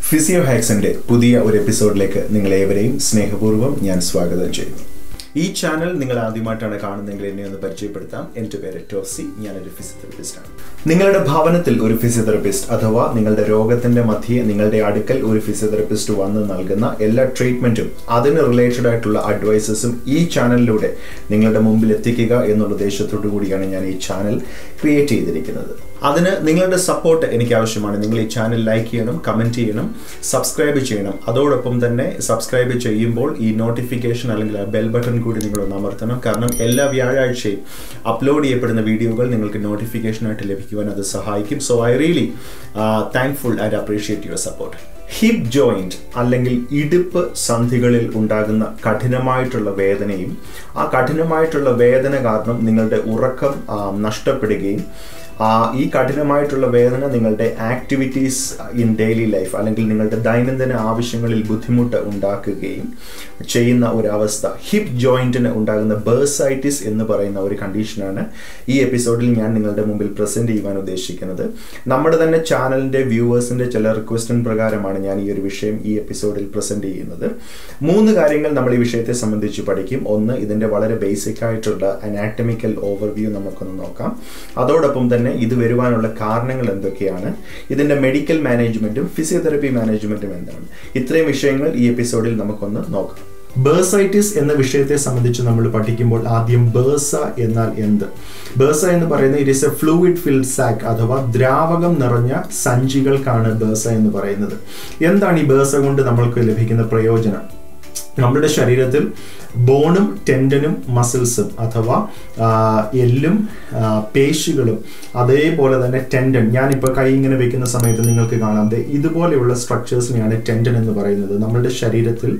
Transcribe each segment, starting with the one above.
physio ഹാക്സിന്റെ പുതിയ ഒരു എപ്പിസോഡിലേക്ക് നിങ്ങളേവരെയും സ്നേഹപൂർവ്വം ഞാൻ സ്വാഗതം ചെയ്യുന്നു ഈ ചാനൽ നിങ്ങൾ ആദ്യമായിട്ടാണ് കാണുന്നതെങ്കിൽ എന്നെ ഒന്ന് പരിചയപ്പെടുത്താം എൻ്റെ പേര് ടോസി ഞാനൊരു ഫിസിയോതെറപ്പിസ്റ്റ് ആണ് നിങ്ങളുടെ ഭവനത്തിൽ ഒരു ഫിസിയോതെറപ്പിസ്റ്റ് അഥവാ നിങ്ങളുടെ രോഗത്തിന്റെ മധ്യേ നിങ്ങളുടെ അടുക്കൽ ഒരു ഫിസിയോതെറപ്പിസ്റ്റ് വന്ന് നൽകുന്ന എല്ലാ ട്രീറ്റ്മെന്റും അതിന് റിലേറ്റഡ് ആയിട്ടുള്ള അഡ്വൈസസും ഈ ചാനലിലൂടെ നിങ്ങളുടെ മുമ്പിൽ എത്തിക്കുക എന്നുള്ള ഉദ്ദേശത്തോടു കൂടിയാണ് ഞാൻ ഈ ചാനൽ ക്രിയേറ്റ് ചെയ്തിരിക്കുന്നത് അതിന് നിങ്ങളുടെ സപ്പോർട്ട് എനിക്ക് ആവശ്യമാണ് നിങ്ങൾ ഈ ചാനൽ ലൈക്ക് ചെയ്യണം കമൻറ്റ് ചെയ്യണം സബ്സ്ക്രൈബ് ചെയ്യണം അതോടൊപ്പം തന്നെ സബ്സ്ക്രൈബ് ചെയ്യുമ്പോൾ ഈ നോട്ടിഫിക്കേഷൻ അല്ലെങ്കിൽ ആ ബെൽ ബട്ടൺ കൂടി നിങ്ങൾ ഒന്ന് അമർത്തണം കാരണം എല്ലാ വ്യാഴാഴ്ചയും അപ്ലോഡ് ചെയ്യപ്പെടുന്ന വീഡിയോകൾ നിങ്ങൾക്ക് നോട്ടിഫിക്കേഷനായിട്ട് ലഭിക്കുവാൻ അത് സഹായിക്കും so I really thankful and appreciate your support hip joint അല്ലെങ്കിൽ ഇടുപ്പ് സന്ധികളിൽ ഉണ്ടാകുന്ന കഠിനമായിട്ടുള്ള വേദനയും ആ കഠിനമായിട്ടുള്ള വേദന കാരണം നിങ്ങളുടെ ഉറക്കം നഷ്ടപ്പെടുകയും ഈ കഠിനമായിട്ടുള്ള വേദന നിങ്ങളുടെ ആക്ടിവിറ്റീസ് ഇൻ ഡെയിലി ലൈഫ് അല്ലെങ്കിൽ നിങ്ങളുടെ ദൈനംദിന ആവശ്യങ്ങളിൽ ബുദ്ധിമുട്ട് ഉണ്ടാക്കുകയും ചെയ്യുന്ന ഒരവസ്ഥ ഹിപ്പ് ജോയിന്റിന് ഉണ്ടാകുന്ന ബേഴ്സൈറ്റിസ് എന്ന് പറയുന്ന ഒരു കണ്ടീഷനാണ് ഈ എപ്പിസോഡിൽ ഞാൻ നിങ്ങളുടെ മുമ്പിൽ പ്രസന്റ് ചെയ്യുവാൻ ഉദ്ദേശിക്കുന്നത് നമ്മുടെ തന്നെ ചാനലിന്റെ വ്യൂവേഴ്സിന്റെ ചില റിക്വസ്റ്റിൻ പ്രകാരമാണ് ഞാൻ ഈ ഒരു വിഷയം ഈ എപ്പിസോഡിൽ പ്രസന്റ് ചെയ്യുന്നത് മൂന്ന് കാര്യങ്ങൾ നമ്മൾ ഈ വിഷയത്തെ സംബന്ധിച്ച് പഠിക്കും ഒന്ന് ഇതിന്റെ വളരെ ബേസിക് ആയിട്ടുള്ള അനാറ്റമിക്കൽ ഓവർവ്യൂ നമുക്കൊന്ന് നോക്കാം അതോടൊപ്പം തന്നെ ഇത് വരുവാനുള്ള കാരണങ്ങൾ എന്തൊക്കെയാണ് ഇതിന്റെ മെഡിക്കൽ മാനേജ്മെന്റും ഫിസിയോതെറപ്പി മാനേജ്മെന്റും എന്താണ് ഇത്രയും വിഷയങ്ങൾ ഈ എപ്പിസോഡിൽ നമുക്കൊന്ന് നോക്കാം ബേഴ്സൈറ്റിസ് എന്ന വിഷയത്തെ സംബന്ധിച്ച് നമ്മൾ പഠിക്കുമ്പോൾ ആദ്യം ബേഴ്സ എന്നാൽ എന്ത് ബേഴ്സ എന്ന് പറയുന്നത് it is a fluid filled sac അഥവാ ദ്രാവകം നിറഞ്ഞ സഞ്ചികൾക്കാണ് ബേഴ്സ എന്ന് പറയുന്നത് എന്താണ് ഈ ബേഴ്സ കൊണ്ട് നമ്മൾക്ക് ലഭിക്കുന്ന പ്രയോജനം നമ്മുടെ ശരീരത്തിൽ ബോണും ടെൻഡനും മസിൽസും അഥവാ എല്ലും പേശികളും അതേപോലെ തന്നെ ടെൻഡൻ ഞാനിപ്പോൾ കൈ ഇങ്ങനെ വെക്കുന്ന സമയത്ത് നിങ്ങൾക്ക് കാണാം ഇതുപോലെയുള്ള സ്ട്രക്ചേഴ്സിനെയാണ് ടെൻഡൻ എന്ന് പറയുന്നത് നമ്മളുടെ ശരീരത്തിൽ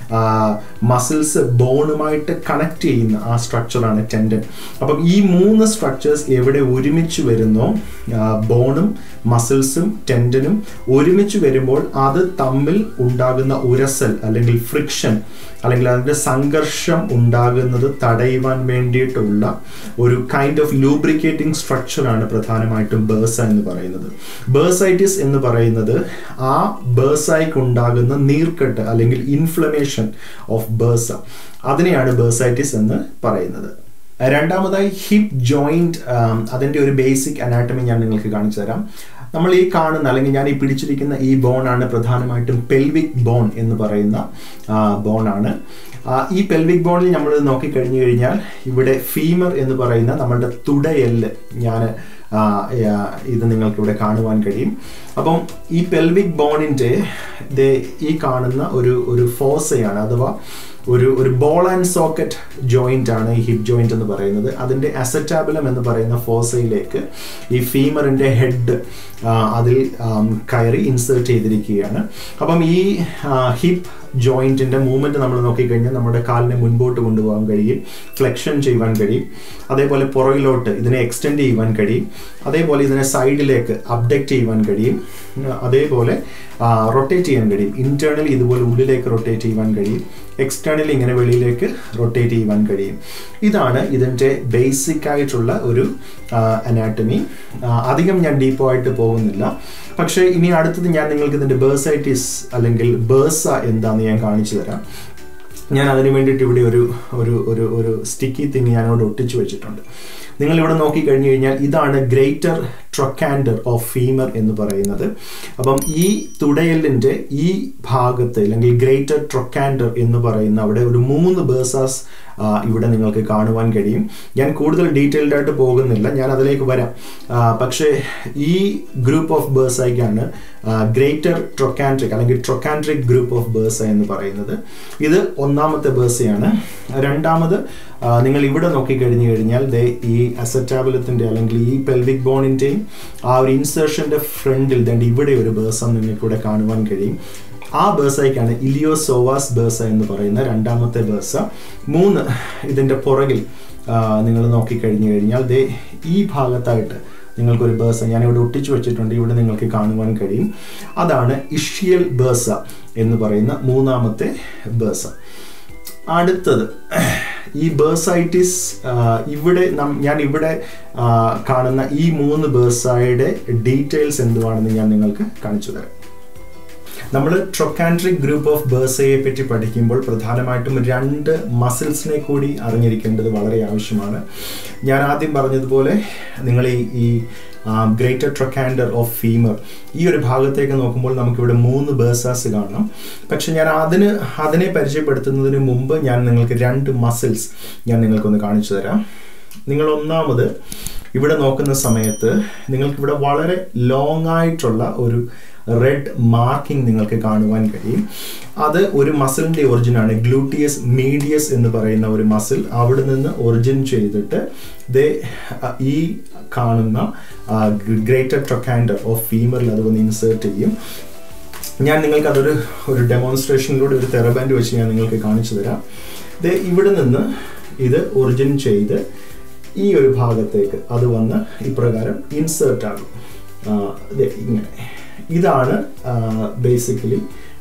മസിൽസ് ബോണുമായിട്ട് കണക്ട് ചെയ്യുന്ന ആ സ്ട്രക്ചറാണ് ടെൻഡൻ അപ്പം ഈ മൂന്ന് സ്ട്രക്ചേഴ്സ് എവിടെ ഒരുമിച്ച് വരുന്നോ ബോണും മസിൽസും ടെൻഡനും ഒരുമിച്ച് വരുമ്പോൾ അത് തമ്മിൽ ഉണ്ടാകുന്ന ഉരസൽ അല്ലെങ്കിൽ ഫ്രിക്ഷൻ അല്ലെങ്കിൽ അതിൻ്റെ സംഘർഷം ഉണ്ടാകുന്നത് തടയുവാൻ വേണ്ടിയിട്ടുള്ള ഒരു കൈൻഡ് ഓഫ് ലൂബ്രിക്കേറ്റിംഗ് സ്ട്രക്ചറാണ് പ്രധാനമായിട്ടും ബേഴ്സ എന്ന് പറയുന്നത് ബേഴ്സൈറ്റിസ് എന്ന് പറയുന്നത് ആ ബേഴ്സായിക്ക് ഉണ്ടാകുന്ന നീർക്കെട്ട് അല്ലെങ്കിൽ ഇൻഫ്ലമേഷൻ ഓഫ് ബേഴ്സ അതിനെയാണ് ബേഴ്സൈറ്റിസ് എന്ന് പറയുന്നത് രണ്ടാമതായി ഹിപ്പ് ജോയിന്റ് അതിൻ്റെ ഒരു ബേസിക് അനാട്ടമി ഞാൻ നിങ്ങൾക്ക് കാണിച്ചു തരാം നമ്മൾ ഈ കാണുന്ന അല്ലെങ്കിൽ ഞാൻ ഈ പിടിച്ചിരിക്കുന്ന ഈ ബോൺ ആണ് പ്രധാനമായിട്ടും പെൽവിക് ബോൺ എന്ന് പറയുന്ന ബോൺ ആണ് ഈ പെൽവിക് ബോണിൽ നമ്മൾ നോക്കിക്കഴിഞ്ഞു കഴിഞ്ഞാൽ ഇവിടെ ഫീമർ എന്ന് പറയുന്ന നമ്മളുടെ തുടയല്ല് ഞാൻ ഇത് നിങ്ങൾക്ക് ഇവിടെ കാണുവാൻ കഴിയും അപ്പം ഈ പെൽവിക് ബോണിൻ്റെ ഈ കാണുന്ന ഒരു ഒരു ഫോസയാണ് അഥവാ ഒരു ഒരു ബോൾ ആൻഡ് സോക്കറ്റ് ജോയിന്റ് ആണ് ഈ ഹിപ്പ് ജോയിന്റ് എന്ന് പറയുന്നത് അതിൻ്റെ അസറ്റാബുലം എന്ന് പറയുന്ന ഫോസയിലേക്ക് ഈ ഫീമറിൻ്റെ ഹെഡ് അതിൽ കയറി ഇൻസേർട്ട് ചെയ്തിരിക്കുകയാണ് അപ്പം ഈ ഹിപ്പ് ജോയിൻറ്റിൻ്റെ മൂവ്മെൻറ്റ് നമ്മൾ നോക്കിക്കഴിഞ്ഞാൽ നമ്മുടെ കാലിനെ മുൻപോട്ട് കൊണ്ടുപോകാൻ കഴിയും ഫ്ലെക്ഷൻ ചെയ്യുവാൻ കഴിയും അതേപോലെ പുറകിലോട്ട് ഇതിനെ എക്സ്റ്റെൻഡ് ചെയ്യുവാൻ കഴിയും അതേപോലെ ഇതിനെ സൈഡിലേക്ക് അപ്ഡക്റ്റ് ചെയ്യുവാൻ കഴിയും അതേപോലെ റൊട്ടേറ്റ് ചെയ്യാൻ കഴിയും ഇന്റേണലി ഇതുപോലെ ഉള്ളിലേക്ക് റൊട്ടേറ്റ് ചെയ്യുവാൻ കഴിയും എക്സ്റ്റേണലി ഇങ്ങനെ വെളിയിലേക്ക് റൊട്ടേറ്റ് ചെയ്യുവാൻ കഴിയും ഇതാണ് ഇതിൻ്റെ ബേസിക് ആയിട്ടുള്ള ഒരു അനാട്ടമി അധികം ഞാൻ ഡീപ്പായിട്ട് പോകുന്നില്ല പക്ഷേ ഇനി അടുത്തത് ഞാൻ നിങ്ങൾക്ക് ഇതിൻ്റെ ബേഴ്സൈറ്റിസ് അല്ലെങ്കിൽ ബേഴ്സ എന്താണെന്ന് ഞാൻ കാണിച്ചു തരാം ഞാൻ അതിന് വേണ്ടിയിട്ട് ഇവിടെ ഒരു ഒരു ഒരു ഒരു സ്റ്റിക്കി തിങ് ഞാനവിടെ ഒട്ടിച്ചു വെച്ചിട്ടുണ്ട് നിങ്ങൾ ഇവിടെ നോക്കിക്കഴിഞ്ഞു കഴിഞ്ഞാൽ ഇതാണ് ഗ്രേറ്റർ ട്രൊക്കാൻഡർ ഓഫ് ഫീമർ എന്ന് പറയുന്നത് അപ്പം ഈ തുടയലിൻ്റെ ഈ ഭാഗത്ത് അല്ലെങ്കിൽ ഗ്രേറ്റർ ട്രൊക്കാൻഡർ എന്ന് പറയുന്ന അവിടെ ഒരു മൂന്ന് ബേഴ്സാസ് ഇവിടെ നിങ്ങൾക്ക് കാണുവാൻ കഴിയും ഞാൻ കൂടുതൽ ഡീറ്റെയിൽഡ് ആയിട്ട് പോകുന്നില്ല ഞാൻ അതിലേക്ക് വരാം പക്ഷേ ഈ ഗ്രൂപ്പ് ഓഫ് ബേഴ്സൈക്കാണ് ഗ്രേറ്റർ ട്രൊക്കാൻട്രിക് അല്ലെങ്കിൽ ട്രൊക്കാൻട്രിക് ഗ്രൂപ്പ് ഓഫ് ബേഴ്സ എന്ന് പറയുന്നത് ഇത് ഒന്നാമത്തെ ബേഴ്സയാണ് രണ്ടാമത് നിങ്ങൾ ഇവിടെ നോക്കിക്കഴിഞ്ഞു കഴിഞ്ഞാൽ ദേ ഈ അസറ്റാബുലത്തിൻ്റെ അല്ലെങ്കിൽ ഈ പെൽവിക് ബോണിൻ്റെയും ആ ഒരു ഇൻസേർഷൻ്റെ ഫ്രണ്ടിൽ ദണ്ട് ഇവിടെ ഒരു ബേഴ്സം നിങ്ങൾക്ക് ഇവിടെ കാണുവാൻ കഴിയും ആ ബേഴ്സയ്ക്കാണ് ഇലിയോസോവാസ് ബേഴ്സ എന്ന് പറയുന്ന രണ്ടാമത്തെ ബേഴ്സ മൂന്ന് ഇതിൻ്റെ പുറകിൽ നിങ്ങൾ നോക്കിക്കഴിഞ്ഞു കഴിഞ്ഞാൽ ദേ ഈ ഭാഗത്തായിട്ട് നിങ്ങൾക്കൊരു ബേഴ്സ ഞാനിവിടെ ഒട്ടിച്ചു വെച്ചിട്ടുണ്ട് ഇവിടെ നിങ്ങൾക്ക് കാണുവാൻ കഴിയും അതാണ് ഇഷ്യൽ ബേഴ്സ എന്ന് പറയുന്ന മൂന്നാമത്തെ ബേഴ്സ അടുത്തത് ഈ ബേഴ്സൈറ്റിസ് ഇവിടെ നം- ഞാൻ ഇവിടെ ആ, കാണുന്ന ഈ മൂന്ന് ബേഴ്സായുടെ ഡീറ്റെയിൽസ് എന്തുവാണെന്ന് ഞാൻ നിങ്ങൾക്ക് കാണിച്ചു തരാം നമ്മൾ ട്രൊക്കാൻട്രിക് ഗ്രൂപ്പ് ഓഫ് ബേഴ്സയെ പറ്റി പഠിക്കുമ്പോൾ പ്രധാനമായിട്ടും രണ്ട് മസിൽസിനെ കൂടി അറിഞ്ഞിരിക്കേണ്ടത് വളരെ ആവശ്യമാണ് ഞാൻ ആദ്യം പറഞ്ഞതുപോലെ നിങ്ങൾ ഈ ഈ ഗ്രേറ്റർ ട്രൊക്കാൻഡർ ഓഫ് ഫീമർ ഈ ഒരു ഭാഗത്തേക്ക് നോക്കുമ്പോൾ നമുക്കിവിടെ മൂന്ന് ബേഴ്സാസ് കാണാം പക്ഷെ ഞാൻ അതിന് അതിനെ പരിചയപ്പെടുത്തുന്നതിന് മുമ്പ് ഞാൻ നിങ്ങൾക്ക് രണ്ട് മസിൽസ് ഞാൻ നിങ്ങൾക്കൊന്ന് കാണിച്ചു തരാം നിങ്ങൾ ഒന്നാമത് ഇവിടെ നോക്കുന്ന സമയത്ത് നിങ്ങൾക്ക് ഇവിടെ വളരെ ലോങ് ആയിട്ടുള്ള ഒരു റെഡ് മാർക്കിംഗ് നിങ്ങൾക്ക് കാണുവാൻ കഴിയും അത് ഒരു മസിലിൻ്റെ ഒറിജിനാണ് ഗ്ലൂട്ടിയസ് മീഡിയസ് എന്ന് പറയുന്ന ഒരു മസിൽ അവിടെ നിന്ന് ഒറിജിൻ ചെയ്തിട്ട് ദേ ഈ കാണുന്ന ഗ്രേറ്റർ ട്രൊക്കാൻഡർ ഓഫ് ഫീമറിൽ അത് വന്ന് ഇൻസേർട്ട് ചെയ്യും ഞാൻ നിങ്ങൾക്ക് അതൊരു ഒരു ഡെമോൺസ്ട്രേഷനിലൂടെ ഒരു തെറബാൻഡ് വെച്ച് ഞാൻ നിങ്ങൾക്ക് കാണിച്ചു തരാം ദേ ഇവിടെ നിന്ന് ഇത് ഒറിജിൻ ചെയ്ത് ഈ ഒരു ഭാഗത്തേക്ക് അത് വന്ന് ഇപ്രകാരം ഇൻസേർട്ട് ആകും ഇങ്ങനെ ഇതാണ് ബേസിക്കലി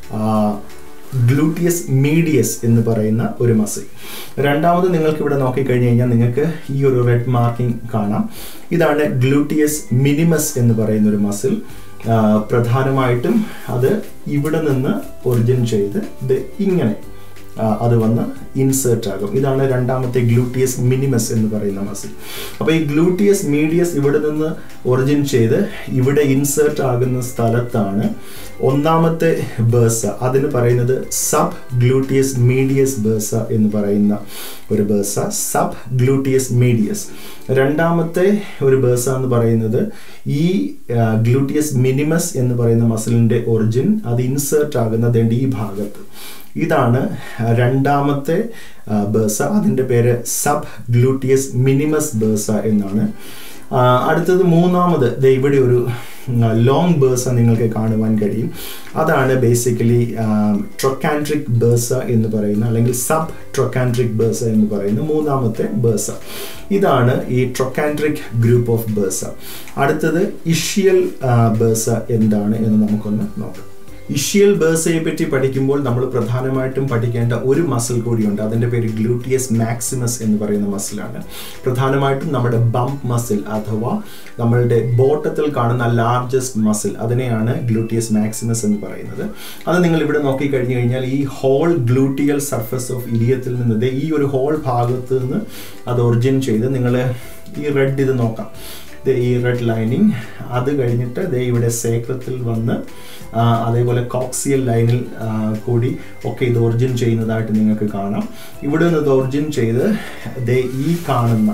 ഗ്ലൂട്ടിയസ് മീഡിയസ് എന്ന് പറയുന്ന ഒരു മസിൽ രണ്ടാമത് നിങ്ങൾക്ക് ഇവിടെ നോക്കിക്കഴിഞ്ഞ് കഴിഞ്ഞാൽ നിങ്ങൾക്ക് ഈ ഒരു റെഡ് മാർക്കിംഗ് കാണാം ഇതാണ് ഗ്ലൂട്ടിയസ് മിനിമസ് എന്ന് പറയുന്ന ഒരു മസിൽ പ്രധാനമായിട്ടും അത് ഇവിടെ നിന്ന് ഒറിജിൻ ചെയ്ത് ഇത് ഇങ്ങനെ അത് വന്ന് ഇൻസേർട്ട് ആകും ഇതാണ് രണ്ടാമത്തെ ഗ്ലൂട്ടിയസ് മിനിമസ് എന്ന് പറയുന്ന മസിൽ അപ്പോൾ ഈ ഗ്ലൂട്ടിയസ് മീഡിയസ് ഇവിടെ നിന്ന് ഒറിജിൻ ചെയ്ത് ഇവിടെ ഇൻസേർട്ട് ആകുന്ന സ്ഥലത്താണ് ഒന്നാമത്തെ ബേഴ്സ അതിന് പറയുന്നത് സബ് ഗ്ലൂട്ടിയസ് മീഡിയസ് ബേഴ്സ എന്ന് പറയുന്ന ഒരു ബേഴ്സ സബ് ഗ്ലൂട്ടിയസ് മീഡിയസ് രണ്ടാമത്തെ ഒരു ബേഴ്സ എന്ന് പറയുന്നത് ഈ ഗ്ലൂട്ടിയസ് മിനിമസ് എന്ന് പറയുന്ന മസിലിൻ്റെ ഒറിജിൻ അത് ഇൻസേർട്ട് ആകുന്നത് ഈ ഭാഗത്ത് ഇതാണ് രണ്ടാമത്തെ ബേഴ്സ അതിൻ്റെ പേര് സബ് ഗ്ലൂട്ടിയസ് മിനിമസ് ബേഴ്സ എന്നാണ് അടുത്തത് മൂന്നാമത് ഇവിടെ ഒരു ലോങ് ബേഴ്സ നിങ്ങൾക്ക് കാണുവാൻ കഴിയും അതാണ് ബേസിക്കലി ട്രൊക്കാൻട്രിക് ബേഴ്സ എന്ന് പറയുന്ന അല്ലെങ്കിൽ സബ് ട്രൊക്കാൻട്രിക് ബേഴ്സ എന്ന് പറയുന്ന മൂന്നാമത്തെ ബേഴ്സ ഇതാണ് ഈ ട്രൊക്കാൻട്രിക് ഗ്രൂപ്പ് ഓഫ് ബേഴ്സ അടുത്തത് ഇഷ്യൽ ബേഴ്സ എന്താണ് എന്ന് നമുക്കൊന്ന് നോക്കാം ഇഷ്യൽ ബേഴ്സയെ പറ്റി പഠിക്കുമ്പോൾ നമ്മൾ പ്രധാനമായിട്ടും പഠിക്കേണ്ട ഒരു മസിൽ കൂടിയുണ്ട് അതിൻ്റെ പേര് ഗ്ലൂട്ടിയസ് മാക്സിമസ് എന്ന് പറയുന്ന മസിലാണ് പ്രധാനമായിട്ടും നമ്മുടെ ബംപ് മസിൽ അഥവാ നമ്മളുടെ ബോട്ടത്തിൽ കാണുന്ന ലാർജസ്റ്റ് മസിൽ അതിനെയാണ് ഗ്ലൂട്ടിയസ് മാക്സിമസ് എന്ന് പറയുന്നത് അത് നിങ്ങൾ ഇവിടെ നോക്കിക്കഴിഞ്ഞു കഴിഞ്ഞാൽ ഈ ഹോൾ ഗ്ലൂട്ടിയൽ സർഫസ് ഓഫ് ഇലിയത്തിൽ നിന്ന് ഈ ഒരു ഹോൾ ഭാഗത്ത് നിന്ന് അത് ഒറിജിൻ ചെയ്ത് നിങ്ങൾ ഈ റെഡ് ഇത് നോക്കാം ഈ റെഡ് ലൈനിങ് അത് കഴിഞ്ഞിട്ട് ദേ ഇവിടെ സേക്രത്തിൽ വന്ന് അതേപോലെ കോക്സിയൽ ലൈനിൽ കൂടി ഒക്കെ ഇത് ഒറിജിൻ ചെയ്യുന്നതായിട്ട് നിങ്ങൾക്ക് കാണാം ഇവിടെ നിന്ന് ഇത് ഒറിജിൻ ചെയ്ത് ദേ ഈ കാണുന്ന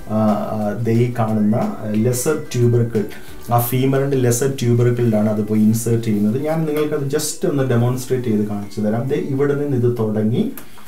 ദേ ഈ കാണുന്ന ലെസർ ട്യൂബർക്കിൾ ആ ഫീമറിൻ്റെ ലെസർ ട്യൂബർക്കിളിലാണ് അത് പോയി ഇൻസേർട്ട് ചെയ്യുന്നത് ഞാൻ നിങ്ങൾക്കത് ജസ്റ്റ് ഒന്ന് ഡെമോൺസ്ട്രേറ്റ് ചെയ്ത് കാണിച്ചു തരാം ദേ ഇവിടെ നിന്ന് ഇത് തുടങ്ങി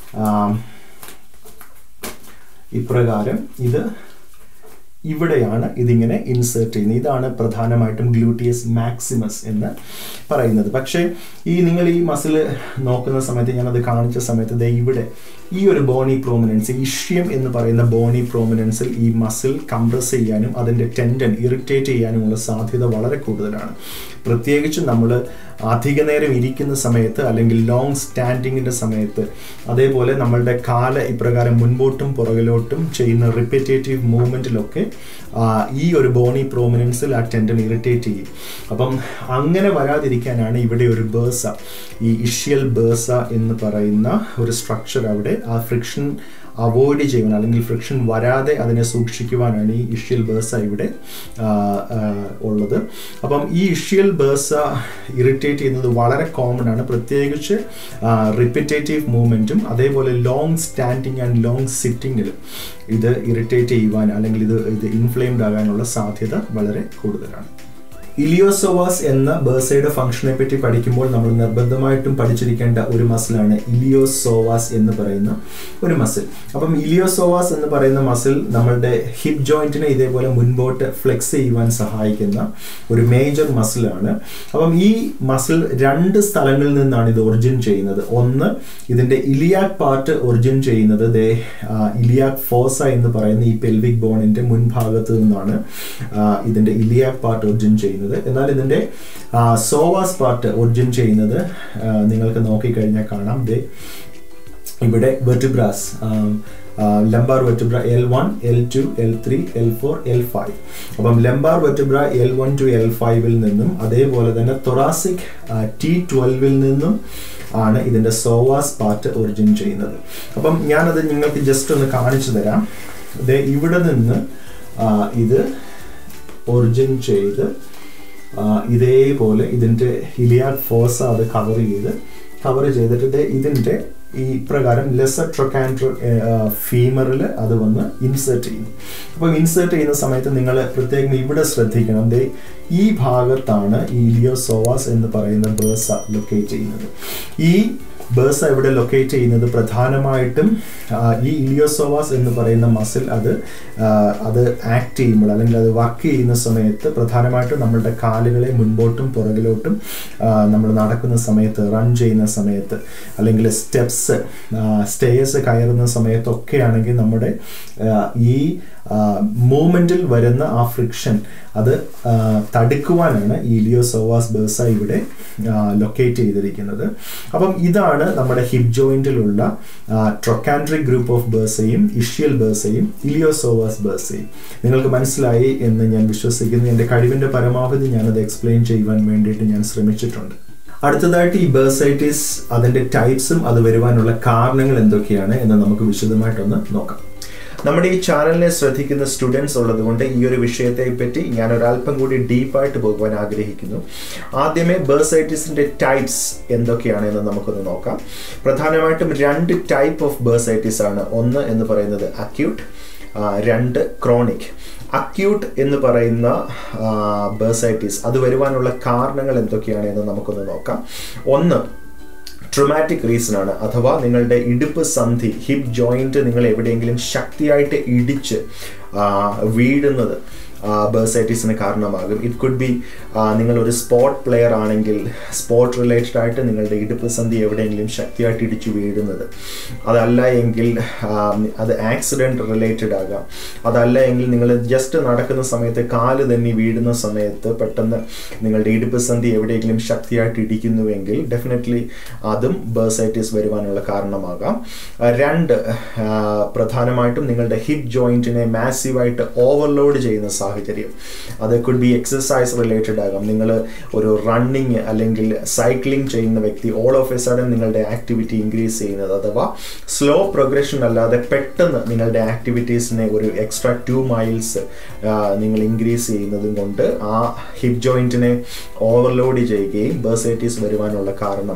ഇപ്രകാരം ഇത് ഇവിടെയാണ് ഇതിങ്ങനെ ഇൻസേർട്ട് ചെയ്യുന്നത് ഇതാണ് പ്രധാനമായിട്ടും ഗ്ലൂട്ടിയസ് മാക്സിമസ് എന്ന് പറയുന്നത് പക്ഷേ ഈ നിങ്ങൾ ഈ മസിൽ നോക്കുന്ന സമയത്ത് ഞാനത് കാണിച്ച സമയത്ത് ദേ ഇവിടെ ഈ ഒരു ബോണി പ്രോമിനൻസ് ഇഷ്യം എന്ന് പറയുന്ന ബോണി പ്രോമിനൻസിൽ ഈ മസിൽ കംപ്രസ് ചെയ്യാനും അതിൻ്റെ ടെൻഡൻ ഇറിറ്റേറ്റ് ചെയ്യാനുമുള്ള സാധ്യത വളരെ കൂടുതലാണ് പ്രത്യേകിച്ച് നമ്മൾ അധിക നേരം ഇരിക്കുന്ന സമയത്ത് അല്ലെങ്കിൽ ലോങ് സ്റ്റാൻഡിങ്ങിൻ്റെ സമയത്ത് അതേപോലെ നമ്മളുടെ കാല ഇപ്രകാരം മുൻപോട്ടും പുറകിലോട്ടും ചെയ്യുന്ന റിപ്പറ്റേറ്റീവ് മൂവ്മെൻറ്റിലൊക്കെ ഈ ഒരു ബോണി പ്രോമിനൻസിൽ ആ ടെൻഡൻ ഇറിറ്റേറ്റ് ചെയ്യും അപ്പം അങ്ങനെ വരാതിരിക്കാനാണ് ഇവിടെ ഒരു ബേഴ്സ ഈ ഇഷ്യൽ ബേഴ്സ എന്ന് പറയുന്ന ഒരു സ്ട്രക്ചർ അവിടെ ആ ഫ്രിക്ഷൻ അവോയ്ഡ് ചെയ്യുവാൻ അല്ലെങ്കിൽ ഫ്രിക്ഷൻ വരാതെ അതിനെ സൂക്ഷിക്കുവാനാണ് ഈ ഇഷ്യൽ ബേഴ്സ ഇവിടെ ഉള്ളത് അപ്പം ഈ ഇഷ്യൽ ബേഴ്സ ഇറിറ്റേറ്റ് ചെയ്യുന്നത് വളരെ കോമൺ ആണ് പ്രത്യേകിച്ച് റിപ്പിറ്റേറ്റീവ് മൂവ്മെൻറ്റും അതേപോലെ ലോങ് സ്റ്റാൻഡിങ് ആൻഡ് ലോങ് സിറ്റിങ്ങിലും ഇത് ഇറിറ്റേറ്റ് ചെയ്യുവാൻ അല്ലെങ്കിൽ ഇത് ഇത് ഇൻഫ്ലെയിംഡ് ആകാനുള്ള സാധ്യത വളരെ കൂടുതലാണ് ഇലിയോസോവാസ് എന്ന ബേഴ്സയുടെ ഫംഗ്ഷനെ പറ്റി പഠിക്കുമ്പോൾ നമ്മൾ നിർബന്ധമായിട്ടും പഠിച്ചിരിക്കേണ്ട ഒരു മസിലാണ് ഇലിയോസോവാസ് എന്ന് പറയുന്ന ഒരു മസിൽ അപ്പം ഇലിയോസോവാസ് എന്ന് പറയുന്ന മസിൽ നമ്മളുടെ ഹിപ്പ് ജോയിന്റിനെ ഇതേപോലെ മുൻപോട്ട് ഫ്ലെക്സ് ചെയ്യുവാൻ സഹായിക്കുന്ന ഒരു മേജർ മസിലാണ് അപ്പം ഈ മസിൽ രണ്ട് സ്ഥലങ്ങളിൽ നിന്നാണ് ഇത് ഒറിജിൻ ചെയ്യുന്നത് ഒന്ന് ഇതിൻ്റെ ഇലിയാക് പാർട്ട് ഒറിജിൻ ചെയ്യുന്നത് ദേ ഇലിയാക് ഫോസ എന്ന് പറയുന്ന ഈ പെൽവിക് ബോണിൻ്റെ മുൻഭാഗത്ത് നിന്നാണ് ഇതിൻ്റെ ഇലിയാക് പാർട്ട് ഒറിജിൻ ചെയ്യുന്നത് എന്നാൽ ഇതിൻ്റെ സോവാസ് പാർട്ട് ഒറിജിൻ ചെയ്യുന്നത് നിങ്ങൾക്ക് നോക്കിക്കഴിഞ്ഞാൽ കാണാം ദേ ഇവിടെ vertebras lumbar vertebra L one L two L three L four L five അപ്പം lumbar vertebra L one two L ഫൈവിൽ നിന്നും അതേപോലെ തന്നെ തൊറാസിക് ടി ട്വൽവിൽ നിന്നും ആണ് ഇതിൻ്റെ സോവാസ് പാർട്ട് ഒറിജിൻ ചെയ്യുന്നത് അപ്പം ഞാനത് നിങ്ങൾക്ക് ജസ്റ്റ് ഒന്ന് കാണിച്ചു തരാം ദേ ഇവിടെ നിന്ന് ആ, ഇത് ഒറിജിൻ ചെയ്ത് ആ, ഇതേപോലെ ഇതിൻ്റെ ഇലിയാഡ് ഫോഴ്സ് അത് കവർ ചെയ്ത് കവർ ചെയ്തിട്ട് ദേ ഇതിൻ്റെ ഈ പ്രകാരം ലെസർ ട്രൊക്കാൻഡ്രോ ഫീമറിൽ അത് വന്ന് ഇൻസേർട്ട് ചെയ്യും അപ്പോൾ ഇൻസേർട്ട് ചെയ്യുന്ന സമയത്ത് നിങ്ങൾ പ്രത്യേകം ഇവിടെ ശ്രദ്ധിക്കണം ദേ ഈ ഭാഗത്താണ് ഈ ഇലിയോസോവാസ് എന്ന് പറയുന്ന ബേസ ലൊക്കേറ്റ് ചെയ്യുന്നത് ഈ ബേസ ഇവിടെ ലൊക്കേറ്റ് ചെയ്യുന്നത് പ്രധാനമായിട്ടും ആ, ഈ ഇലിയോസോവാസ് എന്ന് പറയുന്ന മസിൽ അത് ആ, അത് ആക്ട് ചെയ്യുമ്പോൾ അല്ലെങ്കിൽ അത് വർക്ക് ചെയ്യുന്ന സമയത്ത് പ്രധാനമായിട്ടും നമ്മളുടെ കാലുകളെ മുൻപോട്ടും പുറകിലോട്ടും നമ്മൾ നടക്കുന്ന സമയത്ത് റൺ ചെയ്യുന്ന സമയത്ത് അല്ലെങ്കിൽ സ്റ്റെപ്സ് സ്റ്റേഴ്സ് കയറുന്ന സമയത്തൊക്കെ ആണെങ്കിൽ നമ്മുടെ ആ, ഈ മൂമെൻറ്റിൽ വരുന്ന ആ ഫ്രിക്ഷൻ അത് ആ, തടുക്കുവാനാണ് ഈ ഇലിയോസോവാസ് ബേസ ഇവിടെ ലൊക്കേറ്റ് ചെയ്തിരിക്കുന്നത് അപ്പം ഇതാണ് നമ്മുടെ ഹിപ്പ് ജോയിന്റിലുള്ള ട്രൊക്കാൻഡ്രിക് ഗ്രൂപ്പ് ഓഫ് ബേസയും ഇഷ്യൽ ബേസയും ഇലിയോസോവാസ് ബേസയും നിങ്ങൾക്ക് മനസ്സിലായി എന്ന് ഞാൻ വിശ്വസിക്കുന്നു എൻ്റെ കഴിവിൻ്റെ പരമാവധി ഞാനത് എക്സ്പ്ലെയിൻ ചെയ്യുവാൻ വേണ്ടിയിട്ട് ഞാൻ ശ്രമിച്ചിട്ടുണ്ട് അടുത്തതായിട്ട് ഈ ബേസൈറ്റിസ് അതിൻ്റെ ടൈപ്സും അത് വരുവാനുള്ള കാരണങ്ങൾ എന്തൊക്കെയാണ് എന്ന് നമുക്ക് വിശദമായിട്ടൊന്ന് നോക്കാം നമ്മുടെ ഈ ചാനലിനെ ശ്രദ്ധിക്കുന്ന സ്റ്റുഡൻസ് ഉള്ളതുകൊണ്ട് ഈ ഒരു വിഷയത്തെ പറ്റി ഞാൻ ഒരല്പം കൂടി ഡീപ്പായിട്ട് പോകുവാൻ ആഗ്രഹിക്കുന്നു ആദ്യമേ ബേഴ്സൈറ്റിസിന്റെ ടൈപ്സ് എന്തൊക്കെയാണ് എന്ന് നമുക്കൊന്ന് നോക്കാം പ്രധാനമായിട്ടും രണ്ട് ടൈപ്പ് ഓഫ് ബേഴ്സൈറ്റിസ് ആണ് ഒന്ന് എന്ന് പറയുന്നത് അക്യൂട്ട് രണ്ട് ക്രോണിക് അക്യൂട്ട് എന്ന് പറയുന്ന ബേഴ്സൈറ്റിസ് അത് വരുവാനുള്ള കാരണങ്ങൾ എന്തൊക്കെയാണ് എന്ന് നമുക്കൊന്ന് നോക്കാം ഒന്ന് ട്രൊമാറ്റിക് റീസൺ ആണ് അഥവാ നിങ്ങളുടെ ഇടുപ്പ് സന്ധി ഹിപ്പ് ജോയിന്റ് നിങ്ങൾ എവിടെയെങ്കിലും ശക്തിയായിട്ട് ഇടിച്ച് ആ, വീഴുന്നത് ബേഴ്സൈറ്റീസിന് കാരണമാകും ഇറ്റ് കുഡ് ബി നിങ്ങൾ ഒരു സ്പോർട്ട് പ്ലെയർ ആണെങ്കിൽ സ്പോർട്ട് റിലേറ്റഡ് ആയിട്ട് നിങ്ങളുടെ ഇടുപ്പ് സന്ധി എവിടെയെങ്കിലും ശക്തിയായിട്ട് ഇടിച്ചു വീഴുന്നത് അതല്ല എങ്കിൽ ആ, അത് ആക്സിഡൻറ്റ് റിലേറ്റഡ് ആകാം അതല്ല എങ്കിൽ നിങ്ങൾ ജസ്റ്റ് നടക്കുന്ന സമയത്ത് കാല് തന്നെ വീഴുന്ന സമയത്ത് പെട്ടെന്ന് നിങ്ങളുടെ ഇടുപ്പ് സന്ധി എവിടെയെങ്കിലും ശക്തിയായിട്ട് ഇടിക്കുന്നുവെങ്കിൽ ഡെഫിനറ്റ്ലി അതും ബേഴ്സൈറ്റിസ് വരുവാനുള്ള കാരണമാകാം ആ, രണ്ട് ആ, പ്രധാനമായിട്ടും നിങ്ങളുടെ ഹിപ്പ് ജോയിന്റിനെ മാസീവായിട്ട് ഓവർലോഡ് ചെയ്യുന്ന സാഹചര്യം അത് കുഡ് ബി എക്സസൈസ് റിലേറ്റഡ് ആകാം നിങ്ങൾ ഒരു റണ്ണിങ് അല്ലെങ്കിൽ സൈക്ലിംഗ് ചെയ്യുന്ന വ്യക്തി ഓൾ ഓഫ് എ സഡൻ നിങ്ങളുടെ ആക്ടിവിറ്റി ഇൻക്രീസ് ചെയ്യുന്നത് അഥവാ സ്ലോ പ്രോഗ്രഷൻ അല്ലാതെ പെട്ടെന്ന് നിങ്ങളുടെ ആക്ടിവിറ്റീസിനെ ഒരു എക്സ്ട്രാ ടു മൈൽസ് നിങ്ങൾ ഇൻക്രീസ് ചെയ്യുന്നതും കൊണ്ട് ആ ഹിപ്പ് ജോയിന്റിനെ ഓവർലോഡ് ചെയ്യുകയും ബേഴ്സൈറ്റീസ് വരുവാനുള്ള കാരണം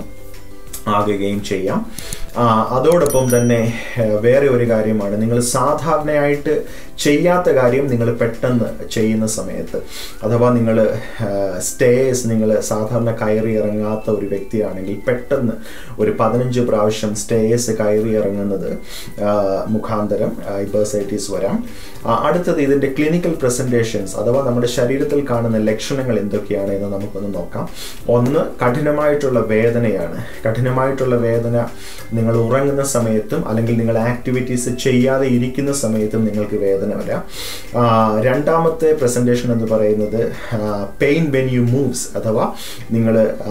ആകുകയും ചെയ്യാം ആ, അതോടൊപ്പം തന്നെ ഏഹ്, വേറെ ഒരു കാര്യമാണ് നിങ്ങൾ സാധാരണയായിട്ട് ചെയ്യാത്ത കാര്യം നിങ്ങൾ പെട്ടെന്ന് ചെയ്യുന്ന സമയത്ത് അഥവാ നിങ്ങൾ സ്റ്റേസ് നിങ്ങൾ സാധാരണ കയറി ഇറങ്ങാത്ത ഒരു വ്യക്തിയാണെങ്കിൽ പെട്ടെന്ന് ഒരു പതിനഞ്ച് പ്രാവശ്യം സ്റ്റേസ് കയറി ഇറങ്ങുന്നത് ആ, മുഖാന്തരം ബേഴ്സൈറ്റീസ് വരാം ആ, അടുത്തത് ഇതിൻ്റെ ക്ലിനിക്കൽ പ്രസൻറ്റേഷൻസ് അഥവാ നമ്മുടെ ശരീരത്തിൽ കാണുന്ന ലക്ഷണങ്ങൾ എന്തൊക്കെയാണ് എന്ന് നമുക്കൊന്ന് നോക്കാം ഒന്ന് കഠിനമായിട്ടുള്ള വേദനയാണ് കഠിനമായിട്ടുള്ള വേദന നിങ്ങൾ ഉറങ്ങുന്ന സമയത്തും അല്ലെങ്കിൽ നിങ്ങൾ ആക്ടിവിറ്റീസ് ചെയ്യാതെ ഇരിക്കുന്ന സമയത്തും നിങ്ങൾക്ക് വേദന വരാം ആ, രണ്ടാമത്തെ പ്രസൻറ്റേഷൻ എന്ന് പറയുന്നത് പെയിൻ വെൻ യു മൂവ്സ് അഥവാ നിങ്ങൾ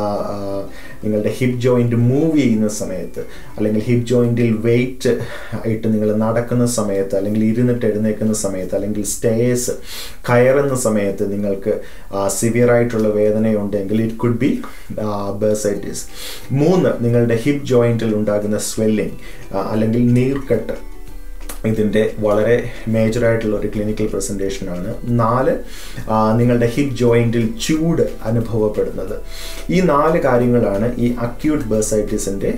നിങ്ങളുടെ ഹിപ്പ് ജോയിൻറ്റ് മൂവ് ചെയ്യുന്ന സമയത്ത് അല്ലെങ്കിൽ ഹിപ്പ് ജോയിൻറ്റിൽ വെയിറ്റ് ആയിട്ട് നിങ്ങൾ നടക്കുന്ന സമയത്ത് അല്ലെങ്കിൽ ഇരുന്നിട്ട് എഴുന്നേക്കുന്ന സമയത്ത് അല്ലെങ്കിൽ സ്റ്റേസ് കയറുന്ന സമയത്ത് നിങ്ങൾക്ക് സിവിയർ ആയിട്ടുള്ള വേദനയുണ്ടെങ്കിൽ ഇറ്റ് കുഡ് ബി ബേഴ്സൈറ്റിസ് മൂന്ന് നിങ്ങളുടെ ഹിപ്പ് ജോയിൻറ്റിൽ ഉണ്ടാകുന്ന സ്വെല്ലിംഗ് അല്ലെങ്കിൽ നീർക്കെട്ട് ഇതിൻ്റെ വളരെ മേജറായിട്ടുള്ള ഒരു ക്ലിനിക്കൽ പ്രസൻറ്റേഷൻ ആണ് നാല് ആ, നിങ്ങളുടെ ഹിപ്പ് ജോയിൻറ്റിൽ ചൂട് അനുഭവപ്പെടുന്നത് ഈ നാല് കാര്യങ്ങളാണ് ഈ അക്യൂട്ട് ബേഴ്സൈറ്റിസിൻ്റെ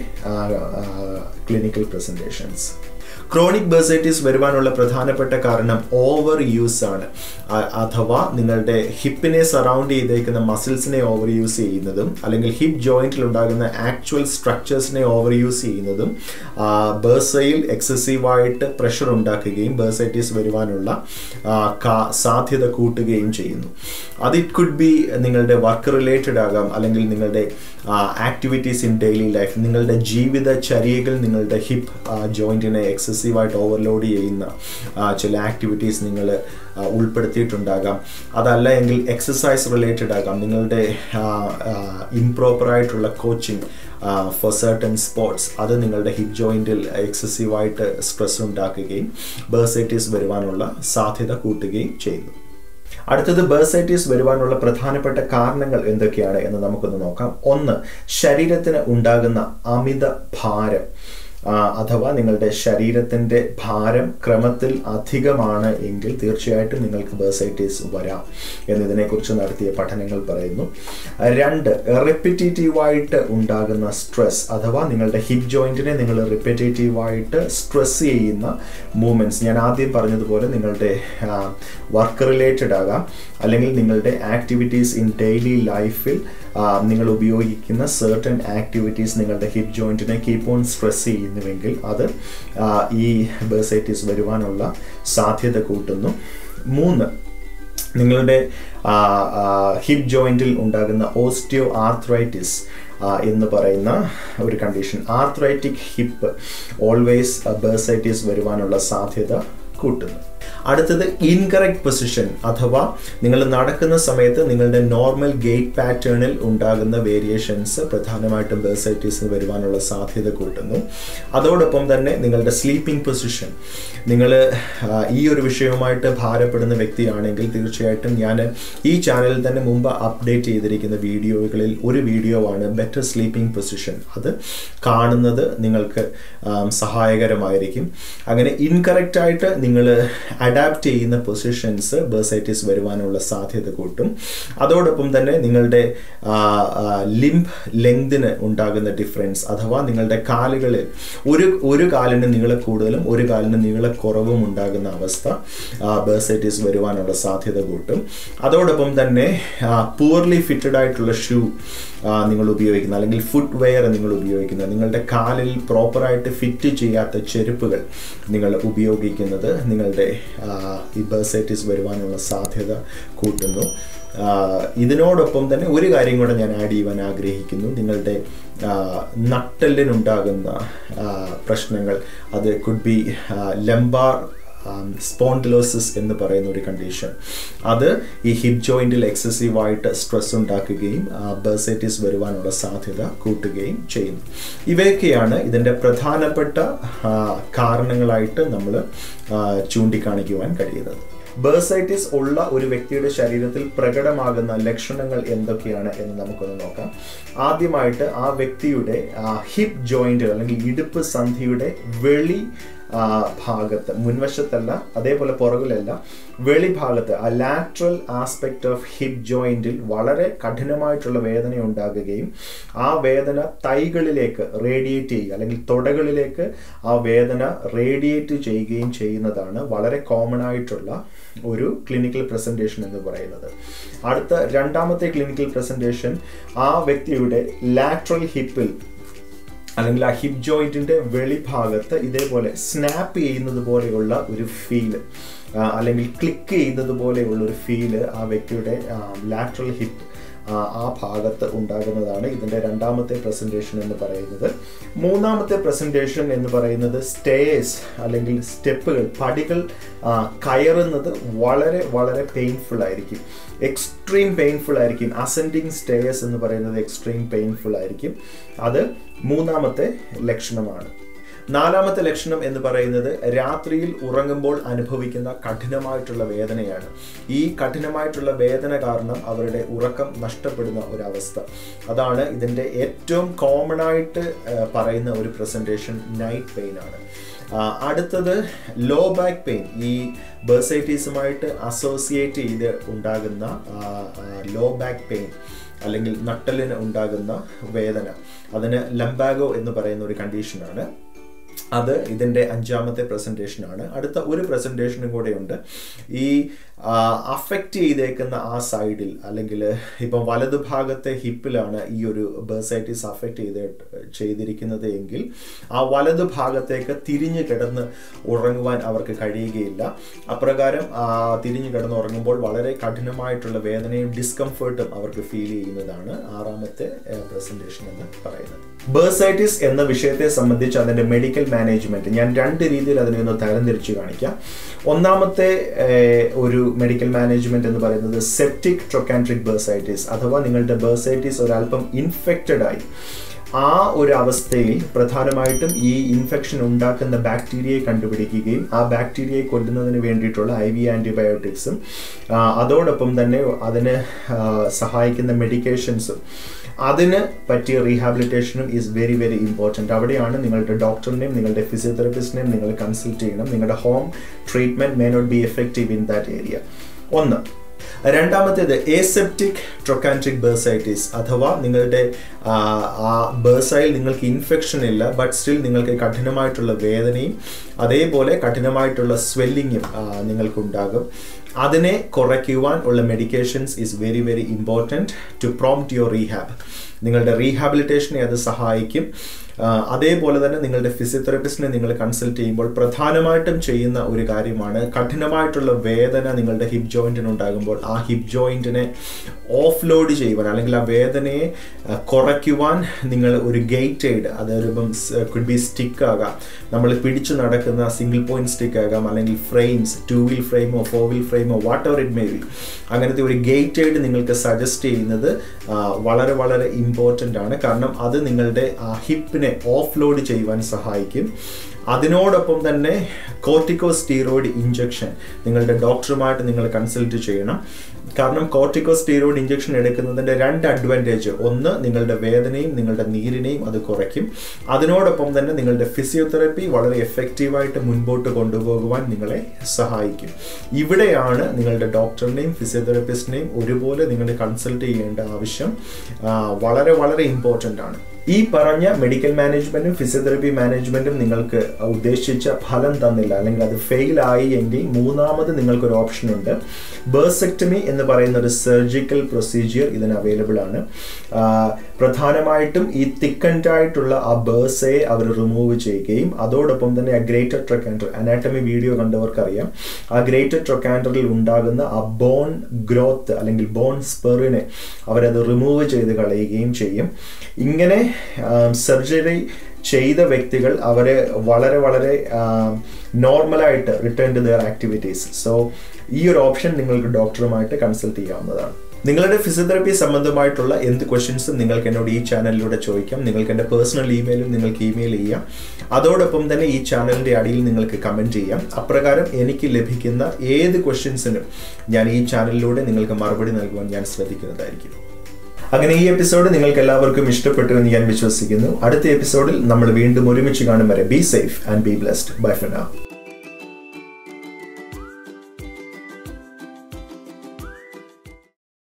ക്ലിനിക്കൽ പ്രസൻറ്റേഷൻസ് ക്രോണിക് ബേഴ്സൈറ്റിസ് വരുവാനുള്ള പ്രധാനപ്പെട്ട കാരണം ഓവർ യൂസ് ആണ് അ- അഥവാ നിങ്ങളുടെ ഹിപ്പിനെ സറൗണ്ട് ചെയ്തേക്കുന്ന മസിൽസിനെ ഓവർ യൂസ് ചെയ്യുന്നതും അല്ലെങ്കിൽ ഹിപ്പ് ജോയിന്റിൽ ഉണ്ടാകുന്ന ആക്ച്വൽ സ്ട്രക്ചേഴ്സിനെ ഓവർ യൂസ് ചെയ്യുന്നതും ബേഴ്സയിൽ എക്സസീവായിട്ട് പ്രഷർ ഉണ്ടാക്കുകയും ബേഴ്സൈറ്റിസ് വരുവാനുള്ള ആ, കാ- സാധ്യത കൂട്ടുകയും ചെയ്യുന്നു അത് ഇറ്റ് കുഡ് ബി നിങ്ങളുടെ വർക്ക് റിലേറ്റഡ് ആകാം അല്ലെങ്കിൽ നിങ്ങളുടെ ആക്ടിവിറ്റീസ് ഇൻ ഡെയിലി ലൈഫ് നിങ്ങളുടെ ജീവിതചര്യകൾ നിങ്ങളുടെ ഹിപ്പ് ജോയിന്റിനെ എക്സസൈസ് എക്സസീവായിട്ട് ഓവർലോഡ് ചെയ്യുന്ന ആ, ചില ആക്ടിവിറ്റീസ് നിങ്ങൾ ഉൾപ്പെടുത്തിയിട്ടുണ്ടാകാം അതല്ല എങ്കിൽ എക്സസൈസ് റിലേറ്റഡ് ആകാം നിങ്ങളുടെ ഇംപ്രോപ്പറായിട്ടുള്ള കോച്ചിങ് ഫോർ സർട്ടൻ സ്പോർട്സ് അത് നിങ്ങളുടെ ഹിപ്പ് ജോയിൻറ്റിൽ എക്സസീവായിട്ട് സ്ട്രെസ് ഉണ്ടാക്കുകയും ബേഴ്സൈറ്റീസ് വരുവാനുള്ള സാധ്യത കൂട്ടുകയും ചെയ്യുന്നു അടുത്തത് ബേഴ്സൈറ്റീസ് വരുവാനുള്ള പ്രധാനപ്പെട്ട കാരണങ്ങൾ എന്തൊക്കെയാണ് എന്ന് നമുക്കൊന്ന് നോക്കാം ഒന്ന് ശരീരത്തിന് ഉണ്ടാകുന്ന അമിത ഭാരം ആ, അഥവാ നിങ്ങളുടെ ശരീരത്തിൻ്റെ ഭാരം ക്രമത്തിൽ അധികമാണ് എങ്കിൽ തീർച്ചയായിട്ടും നിങ്ങൾക്ക് ബേഴ്സൈറ്റീസ് വരാം എന്നതിനെക്കുറിച്ച് നടത്തിയ പഠനങ്ങൾ പറയുന്നു രണ്ട് റിപ്പറ്റേറ്റീവായിട്ട് ഉണ്ടാകുന്ന സ്ട്രെസ് അഥവാ നിങ്ങളുടെ ഹിപ്പ് ജോയിൻറ്റിനെ നിങ്ങൾ റിപ്പറ്റേറ്റീവായിട്ട് സ്ട്രെസ് ചെയ്യുന്ന മൂവ്മെൻറ്റ്സ് ഞാൻ ആദ്യം പറഞ്ഞതുപോലെ നിങ്ങളുടെ വർക്ക് റിലേറ്റഡ് ആകാം അല്ലെങ്കിൽ നിങ്ങളുടെ ആക്ടിവിറ്റീസ് ഇൻ ഡെയിലി ലൈഫിൽ നിങ്ങൾ ഉപയോഗിക്കുന്ന സർട്ടൻ ആക്ടിവിറ്റീസ് നിങ്ങളുടെ ഹിപ്പ് ജോയിൻറ്റിനെ കീപ്പ് ഓൺ സ്ട്രെസ് ചെയ്യുന്നുവെങ്കിൽ അത് ആ, ഈ ബേഴ്സൈറ്റീസ് വരുവാനുള്ള സാധ്യത കൂട്ടുന്നു മൂന്ന് നിങ്ങളുടെ ഹിപ്പ് ജോയിൻറ്റിൽ ഉണ്ടാകുന്ന ഓസ്റ്റിയോ ആർത്രൈറ്റിസ് എന്ന് പറയുന്ന ഒരു condition arthritic hip always bursitis വരുവാനുള്ള സാധ്യത കൂട്ടുന്നു അടുത്തത് ഇൻകറക്റ്റ് പൊസിഷൻ അഥവാ നിങ്ങൾ നടക്കുന്ന സമയത്ത് നിങ്ങളുടെ നോർമൽ ഗേറ്റ് പാറ്റേണിൽ ഉണ്ടാകുന്ന വേരിയേഷൻസ് പ്രധാനമായിട്ടും ബേഴ്സൈറ്റീസിന് വരുവാനുള്ള സാധ്യത കൂട്ടുന്നു അതോടൊപ്പം തന്നെ നിങ്ങളുടെ സ്ലീപ്പിംഗ് പൊസിഷൻ നിങ്ങൾ ഈ ഒരു വിഷയവുമായിട്ട് ഭാരപ്പെടുന്ന വ്യക്തിയാണെങ്കിൽ തീർച്ചയായിട്ടും ഞാൻ ഈ ചാനലിൽ തന്നെ മുമ്പ് അപ്ഡേറ്റ് ചെയ്തിരിക്കുന്ന വീഡിയോകളിൽ ഒരു വീഡിയോ ആണ് ബെറ്റർ സ്ലീപ്പിംഗ് പൊസിഷൻ അത് കാണുന്നത് നിങ്ങൾക്ക് ആം, സഹായകരമായിരിക്കും അങ്ങനെ ഇൻകറക്റ്റ് ആയിട്ട് നിങ്ങൾ അഡാപ്റ്റ് ചെയ്യുന്ന പൊസിഷൻസ് ബേഴ്സൈറ്റിസ് വരുവാനുള്ള സാധ്യത കൂട്ടും അതോടൊപ്പം തന്നെ നിങ്ങളുടെ ലിംബ് ലെങ്തിന് ഉണ്ടാകുന്ന ഡിഫറൻസ് അഥവാ നിങ്ങളുടെ കാലുകളിൽ ഒരു ഒരു കാലിന് നീള കൂടുതലും ഒരു കാലിന് നീള കുറവും ഉണ്ടാകുന്ന അവസ്ഥ ബേഴ്സൈറ്റിസ് വരുവാനുള്ള സാധ്യത കൂട്ടും അതോടൊപ്പം തന്നെ പൂർലി ഫിറ്റഡ് ആയിട്ടുള്ള ഷൂ നിങ്ങൾ ഉപയോഗിക്കുന്ന അല്ലെങ്കിൽ ഫുട് വെയർ നിങ്ങൾ ഉപയോഗിക്കുന്ന നിങ്ങളുടെ കാലിൽ പ്രോപ്പറായിട്ട് ഫിറ്റ് ചെയ്യാത്ത ചെരുപ്പുകൾ നിങ്ങൾ ഉപയോഗിക്കുന്നത് നിങ്ങളുടെ ആ, ഈ ബേഴ്സൈറ്റിസ് വരുവാനുള്ള സാധ്യത കൂട്ടുന്നു ആ, ഇതിനോടൊപ്പം തന്നെ ഒരു കാര്യം കൂടെ ഞാൻ ആഡ് ചെയ്യുവാൻ ആഗ്രഹിക്കുന്നു നിങ്ങളുടെ ആ, നട്ടെല്ലിനുണ്ടാകുന്ന ആ, പ്രശ്നങ്ങൾ അത് കുഡ് ബി ലംബാർ സ്പോണ്ടിലോസിസ് എന്ന് പറയുന്ന ഒരു കണ്ടീഷൻ അത് ഈ ഹിപ്പ് ജോയിൻറ്റിൽ എക്സസീവായിട്ട് സ്ട്രെസ് ഉണ്ടാക്കുകയും ബേഴ്സൈറ്റിസ് വരുവാനുള്ള സാധ്യത കൂട്ടുകയും ചെയ്യുന്നു ഇവയൊക്കെയാണ് ഇതിൻ്റെ പ്രധാനപ്പെട്ട ആ, കാരണങ്ങളായിട്ട് നമ്മൾ ചൂണ്ടിക്കാണിക്കുവാൻ കഴിയുന്നത് ബേഴ്സൈറ്റിസ് ഉള്ള ഒരു വ്യക്തിയുടെ ശരീരത്തിൽ പ്രകടമാകുന്ന ലക്ഷണങ്ങൾ എന്തൊക്കെയാണ് എന്ന് നമുക്കൊന്ന് നോക്കാം ആദ്യമായിട്ട് ആ വ്യക്തിയുടെ ഹിപ്പ് ജോയിന്റ് അല്ലെങ്കിൽ ഇടുപ്പ് സന്ധിയുടെ വെളി ആ, ഭാഗത്ത് മുൻവശത്തല്ല അതേപോലെ പുറകിലല്ല വെളിഭാഗത്ത് ആ ലാറ്ററൽ ആസ്പെക്ട് ഓഫ് ഹിപ്പ് ജോയിന്റിൽ വളരെ കഠിനമായിട്ടുള്ള വേദന ഉണ്ടാകുകയും ആ വേദന തൈകളിലേക്ക് റേഡിയേറ്റ് ചെയ്യുക അല്ലെങ്കിൽ തുടകളിലേക്ക് ആ വേദന റേഡിയേറ്റ് ചെയ്യുകയും ചെയ്യുന്നതാണ് വളരെ കോമൺ ആയിട്ടുള്ള ഒരു ക്ലിനിക്കൽ പ്രസന്റേഷൻ എന്ന് പറയുന്നത് അടുത്ത രണ്ടാമത്തെ ക്ലിനിക്കൽ പ്രസന്റേഷൻ ആ വ്യക്തിയുടെ ലാറ്ററൽ ഹിപ്പിൽ അല്ലെങ്കിൽ ആ ഹിപ്പ് ജോയിന്റിന്റെ വെളിഭാഗത്ത് ഇതേപോലെ സ്നാപ്പ് ചെയ്യുന്നത് പോലെയുള്ള ഒരു ഫീല് അല്ലെങ്കിൽ ക്ലിക്ക് ചെയ്യുന്നത് പോലെയുള്ള ഒരു ഫീല് ആ വ്യക്തിയുടെ ലാറ്ററൽ ഹിപ്പ് ആ ഭാഗത്ത് ഉണ്ടാകുന്നതാണ് ഇതിൻ്റെ രണ്ടാമത്തെ പ്രസൻറ്റേഷൻ എന്ന് പറയുന്നത് മൂന്നാമത്തെ പ്രസൻറ്റേഷൻ എന്ന് പറയുന്നത് സ്റ്റേസ് അല്ലെങ്കിൽ സ്റ്റെപ്പുകൾ പടികൾ ആ, കയറുന്നത് വളരെ വളരെ പെയിൻഫുൾ ആയിരിക്കും എക്സ്ട്രീം പെയിൻഫുൾ ആയിരിക്കും അസെൻഡിങ് സ്റ്റേസ് എന്ന് പറയുന്നത് എക്സ്ട്രീം പെയിൻഫുൾ ആയിരിക്കും അത് മൂന്നാമത്തെ ലക്ഷണമാണ് നാലാമത്തെ ലക്ഷണം എന്ന് പറയുന്നത് രാത്രിയിൽ ഉറങ്ങുമ്പോൾ അനുഭവിക്കുന്ന കഠിനമായിട്ടുള്ള വേദനയാണ് ഈ കഠിനമായിട്ടുള്ള വേദന കാരണം അവരുടെ ഉറക്കം നഷ്ടപ്പെടുന്ന ഒരവസ്ഥ അതാണ് ഇതിൻ്റെ ഏറ്റവും കോമൺ ആയിട്ട് ആ, പറയുന്ന ഒരു പ്രസൻറ്റേഷൻ നൈറ്റ് പെയിൻ ആണ് ആ, അടുത്തത് ലോ ബാക്ക് പെയിൻ ഈ ബേഴ്സൈറ്റീസുമായിട്ട് അസോസിയേറ്റ് ചെയ്ത് ഉണ്ടാകുന്ന ലോ ബാക്ക് പെയിൻ അല്ലെങ്കിൽ നട്ടലിന് ഉണ്ടാകുന്ന വേദന അതിന് ലംബാഗോ എന്ന് പറയുന്ന ഒരു കണ്ടീഷനാണ് അത് ഇതിൻ്റെ അഞ്ചാമത്തെ പ്രസൻറ്റേഷനാണ് അടുത്ത ഒരു പ്രസൻറ്റേഷനും കൂടെ ഉണ്ട് ഈ അഫക്റ്റ് ചെയ്തേക്കുന്ന ആ സൈഡിൽ അല്ലെങ്കിൽ ഇപ്പം വലതുഭാഗത്തെ ഹിപ്പിലാണ് ഈ ഒരു ബേഴ്സൈറ്റിസ് അഫക്റ്റ് ചെയ്ത് ചെയ്തിരിക്കുന്നത് എങ്കിൽ ആ വലതുഭാഗത്തേക്ക് തിരിഞ്ഞു കിടന്ന് ഉറങ്ങുവാൻ അവർക്ക് കഴിയുകയില്ല അപ്രകാരം ആ, തിരിഞ്ഞു കിടന്ന് ഉറങ്ങുമ്പോൾ വളരെ കഠിനമായിട്ടുള്ള വേദനയും ഡിസ്കംഫേർട്ടും അവർക്ക് ഫീൽ ചെയ്യുന്നതാണ് ആറാമത്തെ പ്രസൻറ്റേഷൻ എന്ന് പറയുന്നത് ബേഴ്സൈറ്റിസ് എന്ന വിഷയത്തെ സംബന്ധിച്ച് അതിൻ്റെ മെഡിക്കൽ മാനേജ്മെന്റ് ഞാൻ രണ്ട് രീതിയിൽ അതിനെ ഒന്ന് തരംതിരിച്ച് കാണിക്കാം ഒന്നാമത്തെ ഏഹ്, ഒരു മെഡിക്കൽ മാനേജ്മെന്റ് എന്ന് പറയുന്നത് സെപ്റ്റിക് ട്രൊക്കാൻട്രിക് ബേഴ്സൈറ്റിസ് അഥവാ നിങ്ങളുടെ ബേഴ്സൈറ്റിസ് ഒരല്പം ഇൻഫെക്റ്റഡ് ആയി ആ ഒരു അവസ്ഥയിൽ പ്രധാനമായിട്ടും ഈ ഇൻഫെക്ഷൻ ഉണ്ടാക്കുന്ന ബാക്ടീരിയയെ കണ്ടുപിടിക്കുകയും ആ ബാക്ടീരിയയെ കൊല്ലുന്നതിന് വേണ്ടിയിട്ടുള്ള ഐ വി ആൻറ്റിബയോട്ടിക്സും അതോടൊപ്പം തന്നെ അതിന് ആ, സഹായിക്കുന്ന മെഡിക്കേഷൻസും അതിന് പറ്റിയ റീഹാബിലിറ്റേഷനും ഈസ് വെരി വെരി ഇമ്പോർട്ടൻറ്റ് അവിടെയാണ് നിങ്ങളുടെ ഡോക്ടറിനെയും നിങ്ങളുടെ ഫിസിയോതെറപ്പിസ്റ്റിനെയും നിങ്ങൾ കൺസൾട്ട് ചെയ്യണം നിങ്ങളുടെ home treatment may not be effective in that area ഒന്ന് രണ്ടാമത്തേത് ഏസെപ്റ്റിക് ട്രൊക്കാൻട്രിക് ബേഴ്സൈറ്റിസ് അഥവാ നിങ്ങളുടെ ആ, ആ ബേഴ്സയിൽ നിങ്ങൾക്ക് ഇൻഫെക്ഷൻ ഇല്ല ബട്ട് സ്റ്റിൽ നിങ്ങൾക്ക് കഠിനമായിട്ടുള്ള വേദനയും അതേപോലെ കഠിനമായിട്ടുള്ള സ്വെല്ലിങ്ങും നിങ്ങൾക്കുണ്ടാകും അതിനെ കുറയ്ക്കുവാൻ ഉള്ള medications is very very important to prompt your rehab നിങ്ങളുടെ റീഹാബിലിറ്റേഷനെ അത് സഹായിക്കും ആ, അതേപോലെ തന്നെ നിങ്ങളുടെ ഫിസിയോതെറപ്പിസ്റ്റിനെ നിങ്ങൾ കൺസൾട്ട് ചെയ്യുമ്പോൾ പ്രധാനമായിട്ടും ചെയ്യുന്ന ഒരു കാര്യമാണ് കഠിനമായിട്ടുള്ള വേദന നിങ്ങളുടെ ഹിപ്പ് ജോയിന്റിന് ഉണ്ടാകുമ്പോൾ ആ ഹിപ്പ് ജോയിന്റിനെ ഓഫ് ലോഡ് ചെയ്യുവാൻ അല്ലെങ്കിൽ ആ വേദനയെ ആ, കുറയ്ക്കുവാൻ നിങ്ങൾ ഒരു ഗേറ്റ് എയ്ഡ് അതൊരു കുഡ് ബി സ്റ്റിക്ക് ആകാം നമ്മൾ പിടിച്ചു നടക്കുന്ന സിംഗിൾ പോയിന്റ് സ്റ്റിക്ക് ആകാം അല്ലെങ്കിൽ ഫ്രെയിംസ് ടു വീൽ ഫ്രെയിമോ ഫോർ വീൽ ഫ്രെയിമോ whatever it may be അങ്ങനത്തെ ഒരു ഗേറ്റ് എയ്ഡ് നിങ്ങൾക്ക് സജസ്റ്റ് ചെയ്യുന്നത് ആ, വളരെ വളരെ ഇമ്പോർട്ടൻ്റ് ആണ് കാരണം അത് നിങ്ങളുടെ ആ ഹിപ്പിനെ ഓഫ് ലോഡ് ചെയ്യുവാൻ സഹായിക്കും അതിനോടൊപ്പം തന്നെ കോർട്ടിക്കോ സ്റ്റീറോയിഡ് ഇഞ്ചക്ഷൻ നിങ്ങളുടെ ഡോക്ടറുമായിട്ട് നിങ്ങൾ കൺസൾട്ട് ചെയ്യണം കാരണം കോർട്ടിക്കോ സ്റ്റീറോയിഡ് ഇഞ്ചക്ഷൻ എടുക്കുന്നതിൻ്റെ രണ്ട് അഡ്വാൻറ്റേജ് ഒന്ന് നിങ്ങളുടെ വേദനയും നിങ്ങളുടെ നീരിനെയും അത് കുറയ്ക്കും അതിനോടൊപ്പം തന്നെ നിങ്ങളുടെ ഫിസിയോതെറപ്പി വളരെ എഫക്റ്റീവായിട്ട് മുൻപോട്ട് കൊണ്ടുപോകുവാൻ നിങ്ങളെ സഹായിക്കും ഇവിടെയാണ് നിങ്ങളുടെ ഡോക്ടറിനെയും ഫിസിയോതെറപ്പിസ്റ്റിനെയും ഒരുപോലെ നിങ്ങൾ കൺസൾട്ട് ചെയ്യേണ്ട ആവശ്യം ആ, വളരെ വളരെ ഇമ്പോർട്ടൻ്റ് ആണ് ഈ പറഞ്ഞ മെഡിക്കൽ മാനേജ്മെന്റും ഫിസിയോതെറപ്പി മാനേജ്മെന്റും നിങ്ങൾക്ക് ഉദ്ദേശിച്ച ഫലം തന്നില്ല അല്ലെങ്കിൽ അത് ഫെയിൽ ആയി എങ്കിൽ മൂന്നാമത് നിങ്ങൾക്കൊരു ഓപ്ഷൻ ഉണ്ട് ബേഴ്സെക്ടമി എന്ന് പറയുന്ന ഒരു സർജിക്കൽ പ്രൊസീജിയർ ഇതിന് അവൈലബിൾ ആണ് ആ, പ്രധാനമായിട്ടും ഈ തിക്കൻഡ് ആയിട്ടുള്ള ആ ബേഴ്സയെ അവർ റിമൂവ് ചെയ്യുകയും അതോടൊപ്പം തന്നെ ആ ഗ്രേറ്റർ ട്രൊക്കാൻഡർ അനാറ്റമി വീഡിയോ കണ്ടവർക്കറിയാം ആ ഗ്രേറ്റർ ട്രൊക്കാൻഡറിൽ ഉണ്ടാകുന്ന ആ ബോൺ ഗ്രോത്ത് അല്ലെങ്കിൽ ബോൺ സ്പെറിനെ അവരത് റിമൂവ് ചെയ്ത് കളയുകയും ചെയ്യും ഇങ്ങനെ സർജറി ചെയ്ത വ്യക്തികൾ അവരെ വളരെ വളരെ നോർമലായിട്ട് return to their activities so ഈ ഒരു ഓപ്ഷൻ നിങ്ങൾക്ക് ഡോക്ടറുമായിട്ട് കൺസൾട്ട് ചെയ്യാവുന്നതാണ് നിങ്ങളുടെ ഫിസിയോതെറപ്പി സംബന്ധമായിട്ടുള്ള എന്ത് ക്വസ്റ്റ്യൻസും നിങ്ങൾക്ക് എന്നോട് ഈ ചാനലിലൂടെ ചോദിക്കാം നിങ്ങൾക്ക് എൻ്റെ പേഴ്സണൽ ഇമെയിലും നിങ്ങൾക്ക് ഇമെയിൽ ചെയ്യാം അതോടൊപ്പം തന്നെ ഈ ചാനലിൻ്റെ അടിയിൽ നിങ്ങൾക്ക് കമൻറ്റ് ചെയ്യാം അപ്രകാരം എനിക്ക് ലഭിക്കുന്ന ഏത് ക്വസ്റ്റ്യൻസിനും ഞാൻ ഈ ചാനലിലൂടെ നിങ്ങൾക്ക് മറുപടി നൽകുവാൻ ഞാൻ ശ്രദ്ധിക്കുന്നതായിരിക്കും അങ്ങനെ ഈ എപ്പിസോഡ് നിങ്ങൾക്ക് എല്ലാവർക്കും ഇഷ്ടപ്പെട്ടു എന്ന് ഞാൻ വിശ്വസിക്കുന്നു അടുത്ത എപ്പിസോഡിൽ നമ്മൾ വീണ്ടും ഒരുമിച്ച് കാണും വരെ be safe and be blessed bye for now